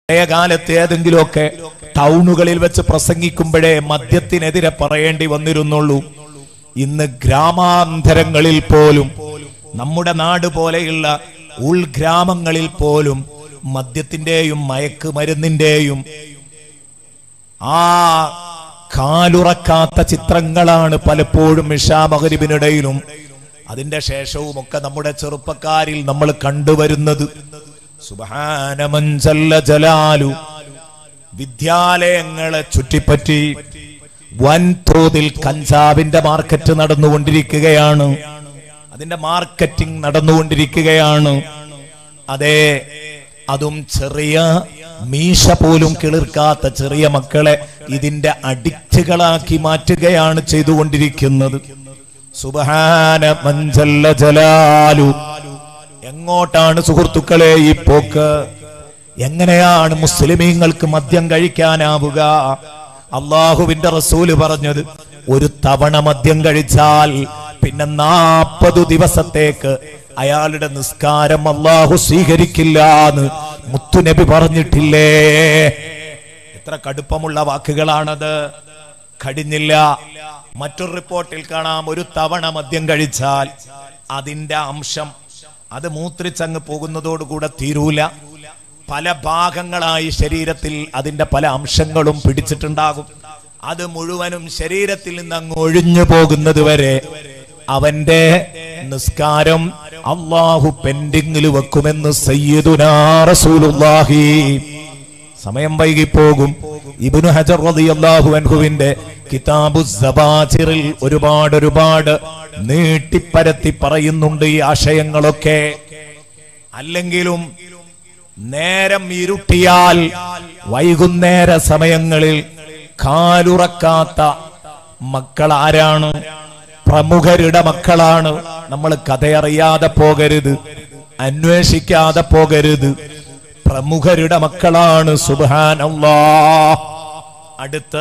പഴയ കാലത്ത് ഏതെങ്കിലുമൊക്കെ ടൗണുകളിൽ വെച്ച് പ്രസംഗിക്കുമ്പോഴേ മദ്യത്തിനെതിരെ പറയേണ്ടി വന്നിരുന്നുള്ളൂ ഇന്ന് ഗ്രാമാന്തരങ്ങളിൽ പോലും നമ്മുടെ നാട് പോലെയുള്ള ഉൾഗ്രാമങ്ങളിൽ പോലും മദ്യത്തിന്റെയും മയക്കുമരുന്നിന്റെയും ആ കാലുറക്കാത്ത ചിത്രങ്ങളാണ് പലപ്പോഴും ഇഷാ മകരിബിനിടയിലും അതിന്റെ ശേഷവും ഒക്കെ നമ്മുടെ ചെറുപ്പക്കാരിൽ നമ്മൾ കണ്ടുവരുന്നത് സുബഹാനമഞ്ചല്ല ജലാലു വിദ്യാലയങ്ങളെ ചുറ്റിപ്പറ്റി വൻതോതിൽ കഞ്ചാവിന്റെ മാർക്കറ്റ് നടന്നുകൊണ്ടിരിക്കുകയാണ് അതിന്റെ മാർക്കറ്റിംഗ് നടന്നുകൊണ്ടിരിക്കുകയാണ് അതെ അതും ചെറിയ മീശ പോലും കിളിർക്കാത്ത ചെറിയ മക്കളെ ഇതിന്റെ അഡിക്റ്റുകളാക്കി മാറ്റുകയാണ് ചെയ്തുകൊണ്ടിരിക്കുന്നത് സുബഹാന മഞ്ചല്ല ജലാലു എങ്ങോട്ടാണ് സുഹൃത്തുക്കളെ ഈ പോക്ക് എങ്ങനെയാണ് മുസ്ലിമീങ്ങൾക്ക് മദ്യം കഴിക്കാനാവുക അള്ളാഹുവിന്റെ റസൂല് പറഞ്ഞത് ഒരു തവണ മദ്യം കഴിച്ചാൽ പിന്നെ നാൽപ്പത് ദിവസത്തേക്ക് അയാളുടെ നിസ്കാരം അള്ളാഹു സ്വീകരിക്കില്ല എന്ന് മുത്തുനബി പറഞ്ഞിട്ടില്ലേ എത്ര കടുപ്പമുള്ള വാക്കുകളാണത് കടിഞ്ഞില്ല മറ്റൊരു റിപ്പോർട്ടിൽ കാണാം ഒരു തവണ മദ്യം കഴിച്ചാൽ അതിന്റെ അംശം അത് മൂത്രിച്ചങ്ങ് പോകുന്നതോടുകൂടെ തീരൂല പല ഭാഗങ്ങളായി ശരീരത്തിൽ അതിന്റെ പല അംശങ്ങളും പിടിച്ചിട്ടുണ്ടാകും അത് മുഴുവനും ശരീരത്തിൽ നിന്ന് അങ്ങ് ഒഴിഞ്ഞു പോകുന്നത് വരെ അവന്റെ നിസ്കാരം അള്ളാഹു പെൻഡിങ്ങിൽ വെക്കുമെന്ന് സയ്യിദുനാ റസൂലുള്ളാഹി സമയം വൈകിപ്പോകും ഇബ്നു ഹജർ റളിയല്ലാഹു അൻഹുവിന്റെ കിതാബു സബാജിറിൽ ഒരുപാട് ഒരുപാട് നീട്ടിപ്പരത്തി പറയുന്നുണ്ട് ഈ ആശയങ്ങളൊക്കെ അല്ലെങ്കിലും നേരം ഇരുട്ടിയാൽ വൈകുന്നേര സമയങ്ങളിൽ കാലുറക്കാത്ത മക്കൾ ആരാണ് പ്രമുഖരുടെ മക്കളാണ് നമ്മൾ കഥയറിയാതെ പോകരുത് അന്വേഷിക്കാതെ പോകരുത് പ്രമുഖരുടെ മക്കളാണ് സുബാനല്ലാ അടുത്ത്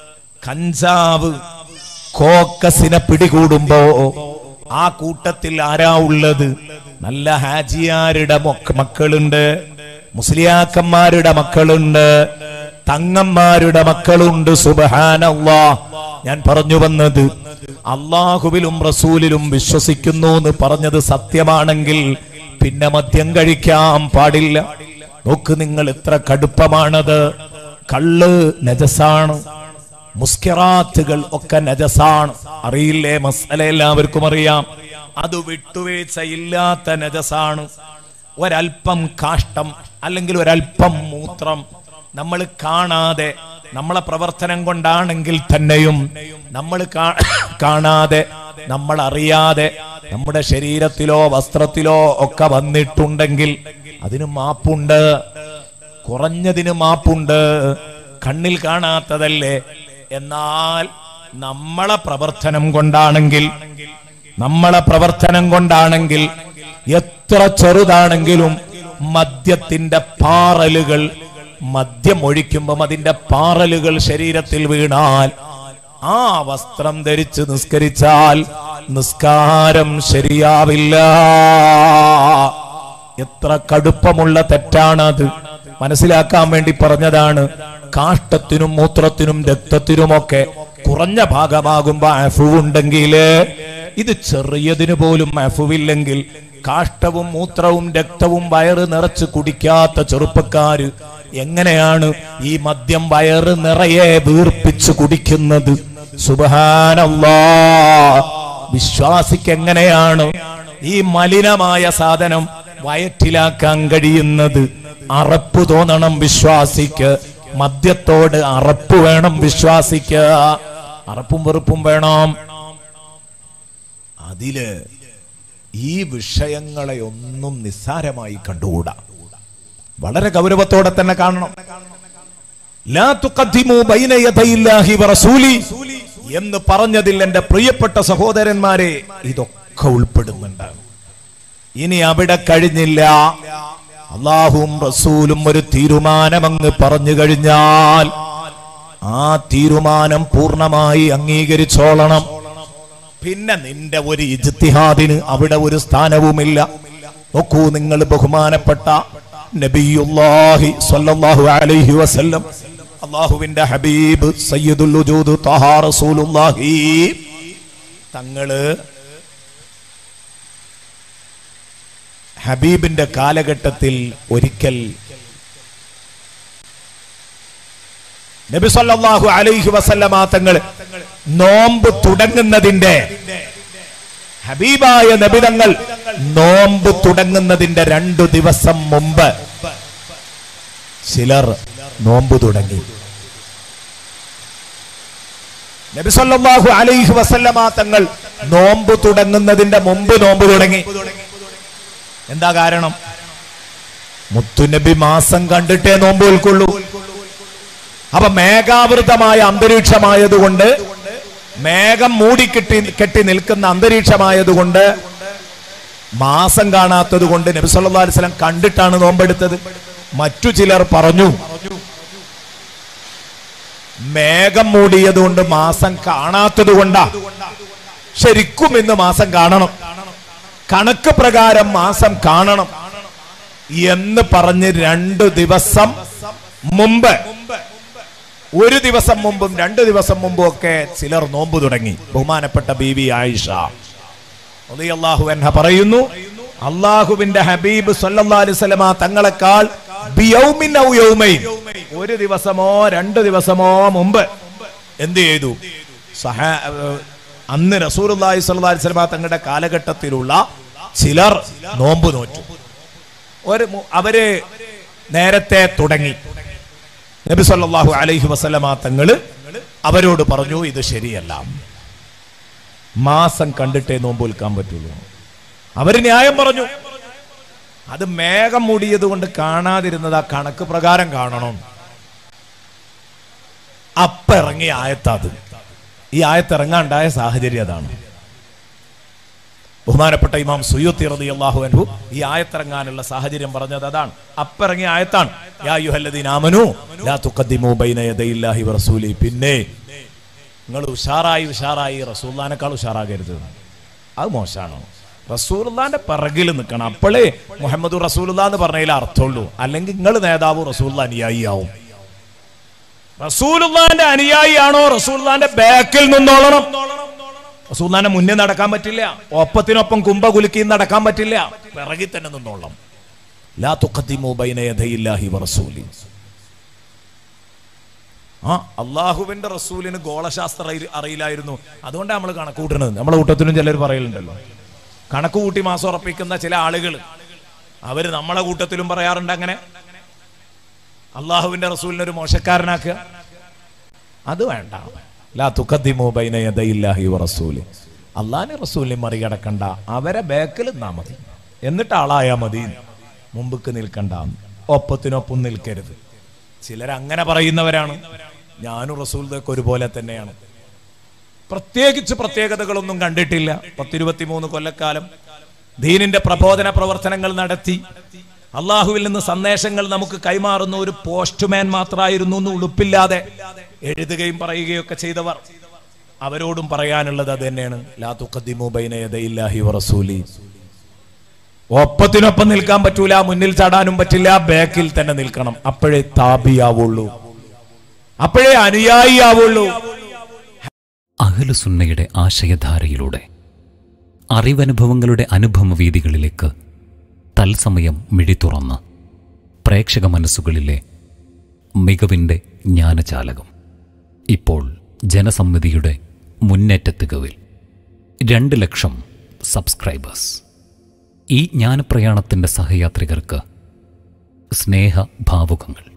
കഞ്ചാവ് കോക്കസിനെ പിടികൂടുമ്പോ ആ കൂട്ടത്തിൽ ആരാ ഉള്ളത് നല്ല ഹാജിയാരുടെ മൊക്ക- മക്കളുണ്ട് മുസ്ലിയാക്കന്മാരുടെ മക്കളുണ്ട് തങ്ങന്മാരുടെ മക്കളുണ്ട് സുബഹാനല്ലാ ഞാൻ പറഞ്ഞു വന്നത് അള്ളാഹുവിലും റസൂലിലും വിശ്വസിക്കുന്നു എന്ന് പറഞ്ഞത് സത്യമാണെങ്കിൽ പിന്നെ മദ്യം കഴിക്കാൻ പാടില്ല നോക്ക് നിങ്ങൾ എത്ര കടുപ്പമാണത് കള്ള് നജസാണ് മുസ്കിറാത്തുകൾ ഒക്കെ നജസാണ് അറിയില്ലേ മസല എല്ലാവർക്കും അറിയാം അത് വിട്ടുവീഴ്ചയില്ലാത്ത നജസാണ് ഒരൽപ്പം കാഷ്ടം അല്ലെങ്കിൽ ഒരൽപ്പം മൂത്രം നമ്മൾ കാണാതെ നമ്മളെ പ്രവർത്തനം കൊണ്ടാണെങ്കിൽ തന്നെയും നമ്മൾ കാ- കാണാതെ നമ്മൾ അറിയാതെ നമ്മുടെ ശരീരത്തിലോ വസ്ത്രത്തിലോ ഒക്കെ വന്നിട്ടുണ്ടെങ്കിൽ അതിന് മാപ്പുണ്ട് കുറഞ്ഞതിന് മാപ്പുണ്ട് കണ്ണിൽ കാണാത്തതല്ലേ എന്നാൽ നമ്മളെ പ്രവർത്തനം കൊണ്ടാണെങ്കിൽ നമ്മളെ പ്രവർത്തനം കൊണ്ടാണെങ്കിൽ എത്ര ചെറുതാണെങ്കിലും മദ്യത്തിന്റെ പാറലുകൾ മദ്യം ഒഴിക്കുമ്പം അതിന്റെ പാറലുകൾ ശരീരത്തിൽ വീണാൽ ആ വസ്ത്രം ധരിച്ച് നിസ്കരിച്ചാൽ നിസ്കാരം ശരിയാവില്ല എത്ര കടുപ്പമുള്ള തെറ്റാണത് മനസ്സിലാക്കാൻ വേണ്ടി പറഞ്ഞതാണ് കാഷ്ടത്തിനും മൂത്രത്തിനും രക്തത്തിനുമൊക്കെ കുറഞ്ഞ ഭാഗമാകുമ്പോ അഫുവുണ്ടെങ്കിൽ ഇത് ചെറിയതിന് പോലും അഫുവില്ലെങ്കിൽ കാഷ്ടവും മൂത്രവും രക്തവും വയറ് നിറച്ച് കുടിക്കാത്ത ചെറുപ്പക്കാര് എങ്ങനെയാണ് ഈ മദ്യം വയറ് നിറയെ വീർപ്പിച്ച് കുടിക്കുന്നത് സുബഹാനല്ലാ വിശ്വാസിക്ക് എങ്ങനെയാണ് ഈ മലിനമായ സാധനം വയറ്റിലാക്കാൻ കഴിയുന്നത് അറപ്പ് തോന്നണം വിശ്വാസിക്ക് മദ്യത്തോട് അറപ്പ് വേണം വിശ്വാസിക്ക് അറപ്പും വെറുപ്പും വേണം അതില് ഈ വിഷയങ്ങളെ ഒന്നും നിസ്സാരമായി കണ്ടുകൂടാ വളരെ ഗൗരവത്തോടെ തന്നെ കാണണം ലാ തുഖദ്ദിമു ബൈന യദയില്ലാഹി വറസൂലി എന്ന് പറഞ്ഞതിൽ എന്റെ പ്രിയപ്പെട്ട സഹോദരന്മാരെ ഇതൊക്കെ ഉൾപ്പെടുന്നുണ്ട് ഇനി അവിടെ കഴിഞ്ഞില്ല അള്ളാഹും റസൂലും ഒരു തീരുമാനം അങ്ങ് പറഞ്ഞു കഴിഞ്ഞാൽ ആ തീരുമാനം പൂർണ്ണമായി അംഗീകരിച്ചോളണം പിന്നെ നിന്റെ ഒരു ഇജ്തിഹാദിന് അവിടെ ഒരു സ്ഥാനവുമില്ല നോക്കൂ നിങ്ങൾ ബഹുമാനപ്പെട്ട നബിയുല്ലാഹി സ്വല്ലല്ലാഹു അലൈഹി വസല്ലം അള്ളാഹുവിന്റെ ഹബീബ് സയ്യിദുൽ വജൂദ് തഹാ റസൂലുള്ളാഹി തങ്ങള് ഹബീബിന്റെ കാലഘട്ടത്തിൽ ഒരിക്കൽ നബി സല്ലല്ലാഹു അലൈഹി വസല്ലമ തങ്ങൾ നോമ്പ് തുടങ്ങുന്നതിന്റെ ഹബീബായ നബിതങ്ങൾ നോമ്പ് തുടങ്ങുന്നതിന്റെ രണ്ടു ദിവസം മുമ്പ് ചിലർ നോമ്പ് തുടങ്ങി നബി സല്ലല്ലാഹു അലൈഹി വസല്ലമ തങ്ങൾ നോമ്പ് തുടങ്ങുന്നതിന്റെ മുമ്പ് നോമ്പ് തുടങ്ങി എന്താ കാരണം മുത്തുനബി മാസം കണ്ടിട്ടേ നോമ്പ് ഉൾക്കൊള്ളൂ അപ്പൊ മേഘാവൃതമായ അന്തരീക്ഷമായതുകൊണ്ട് മേഘം മൂടിക്കെട്ടി കെട്ടി നിൽക്കുന്ന അന്തരീക്ഷമായതുകൊണ്ട് മാസം കാണാത്തത് കൊണ്ട് നബി സല്ലല്ലാഹു അലൈഹി വസല്ലം കണ്ടിട്ടാണ് നോമ്പെടുത്തത് മറ്റു ചിലർ പറഞ്ഞു മേഘം മൂടിയതുകൊണ്ട് മാസം കാണാത്തത് കൊണ്ടാ ശരിക്കും ഇന്ന് മാസം കാണണം കണക്ക് പ്രകാരം മാസം കാണണം എന്ന് പറഞ്ഞ് രണ്ട് ദിവസം മുമ്പ് ഒരു ദിവസം മുമ്പും രണ്ട് ദിവസം മുമ്പും ഒക്കെ ചിലർ നോമ്പ് തുടങ്ങി ബഹുമാനപ്പെട്ട ബീവി ആയിഷ റളിയല്ലാഹു അൻഹ പറയുന്നു അള്ളാഹുവിന്റെ ഹബീബ് സല്ലല്ലാഹു അലൈഹി വസല്ലമ തങ്ങളെക്കാൾ ബിയൗമിൻ ഔ യൗമൈൻ ഒരു ദിവസമോ രണ്ട് ദിവസമോ മുമ്പ് എന്ത് ചെയ്തു സഹ ഏഹ് അന്ന് റസൂലുള്ളാഹി സ്വല്ലല്ലാഹു അലൈഹി വസല്ലമ തങ്ങളുടെ കാലഘട്ടത്തിലുള്ള ചിലർ നോമ്പ് നോറ്റു ഒരു മു- അവര് നേരത്തെ തുടങ്ങി നബി സല്ലല്ലാഹു അലൈഹി വസല്ലമ തങ്ങള് അവരോട് പറഞ്ഞു ഇത് ശരിയല്ല മാസം കണ്ടിട്ടേ നോമ്പ് വിൽക്കാൻ പറ്റുള്ളൂ അവര് ന്യായം പറഞ്ഞു അത് മേഘം മൂടിയത് കൊണ്ട് കാണാതിരുന്നത് ആ കണക്ക് പ്രകാരം കാണണം അപ്പിറങ്ങിയ ആയത്താത് ഈ ആയത്തിറങ്ങാണ്ടായ സാഹചര്യം അതാണ് ബഹുമാനപ്പെട്ട ഇമാം സുയ്യുത്തി റളിയല്ലാഹു അൻഹു ഈ ആയത്തിറങ്ങാനുള്ള സാഹചര്യം പറഞ്ഞത് അതാണ് അപ്പിറങ്ങിയ ആയത്താണ് യാ അയ്യുഹല്ലദീന ആമനൂ ലാ തുഖദ്ദിമൂ ബൈന യദയില്ലാഹി വറസൂലി പിന്നെ നിങ്ങൾ ഉഷാറായി ഉഷാറായി റസൂല്ലാനേക്കാൾ ഉഷാറാകരുത് അത് മോശമാണോ റസൂലുള്ളാന്റെ പിറകിൽ നിൽക്കണം അപ്പോഴേ മുഹമ്മദ് റസൂലുള്ള എന്ന് പറഞ്ഞതിൽ അർത്ഥമുള്ളൂ അല്ലെങ്കിൽ നിങ്ങൾ നേതാവ് റസൂലുള്ള അനുയായിയാവും റസൂലുള്ളാന്റെ അനുയായിയാണോ റസൂലുള്ളാന്റെ ബാക്കിൽ നിന്നോളണം റസൂലുള്ളാന്റെ മുന്നേ നടക്കാൻ പറ്റില്ല ഒപ്പത്തിനൊപ്പം കുംഭ കുലുക്കി നടക്കാൻ പറ്റില്ല പിറകിൽ തന്നെ നിന്നോളണം ലാ തുഖദ്ദിമൂ ബൈന യദയില്ലാഹി വറസൂലി ആ അള്ളാഹുവിന്റെ റസൂലിന് ഗോളശാസ്ത്രം അറിയി- അറിയില്ലായിരുന്നു അതുകൊണ്ടാണ് നമ്മൾ കണക്ക് കൂട്ടുന്നത് നമ്മളെ കൂട്ടത്തിലും ചിലർ പറയലുണ്ടല്ലോ കണക്ക് കൂട്ടി മാസം ഉറപ്പിക്കുന്ന ചില ആളുകൾ അവര് നമ്മളെ കൂട്ടത്തിലും പറയാറുണ്ട് അങ്ങനെ അള്ളാഹുവിന്റെ റസൂലിനെ ഒരു മോശക്കാരനാക്കുക അത് വേണ്ട ലാ തുഖദ്ദിമൂ ബൈന യദയില്ലാഹി വറസൂലി അള്ളാഹിനെ റസൂലിനെ മറികടക്കണ്ട അവരെ ബേക്കിൽ നിന്നാ മതി എന്നിട്ട് ആളായാ മതി മുമ്പക്ക് നിൽക്കണ്ട ഒപ്പത്തിനൊപ്പം നിൽക്കരുത് ചിലരങ്ങനെ പറയുന്നവരാണ് ഞാനും റസൂലിനൊക്കെ ഒരുപോലെ തന്നെയാണ് പ്രത്യേകിച്ച് പ്രത്യേകതകളൊന്നും കണ്ടിട്ടില്ല പത്തിരുപത്തിമൂന്ന് കൊല്ലക്കാലം ദീനിന്റെ പ്രബോധന പ്രവർത്തനങ്ങൾ നടത്തി അള്ളാഹുവിൽ നിന്ന് സന്ദേശങ്ങൾ നമുക്ക് കൈമാറുന്ന ഒരു പോസ്റ്റ്മാൻ മാത്രമായിരുന്നു എന്ന് ഉളുപ്പില്ലാതെ എഴുതുകയും പറയുകയൊക്കെ ചെയ്തവർ അവരോടും പറയാനുള്ളത് അത് തന്നെയാണ് ലാ തുഖദ്ദിമൂ ബൈന യദയില്ലാഹി വറസൂലി ഒപ്പത്തിനൊപ്പം നിൽക്കാൻ പറ്റൂല മുന്നിൽ ചാടാനും പറ്റില്ല ബാക്കിൽ തന്നെ നിൽക്കണം അപ്പോഴേ താപിയാവുള്ളൂ അപ്പോഴേ അനുയായിയാവുള്ളൂ അഹലുസുന്നയുടെ ആശയധാരയിലൂടെ അറിവനുഭവങ്ങളുടെ അനുഭവവീതികളിലേക്ക് തത്സമയം മിഴി തുറന്ന് പ്രേക്ഷക മനസ്സുകളിലെ മികവിൻ്റെ ജ്ഞാനചാലകം ഇപ്പോൾ ജനസമ്മതിയുടെ മുന്നേറ്റത്തുകവിൽ രണ്ട് ലക്ഷം സബ്സ്ക്രൈബേഴ്സ് ഈ ജ്ഞാനപ്രയാണത്തിൻ്റെ സഹയാത്രികർക്ക് സ്നേഹഭാവുകങ്ങൾ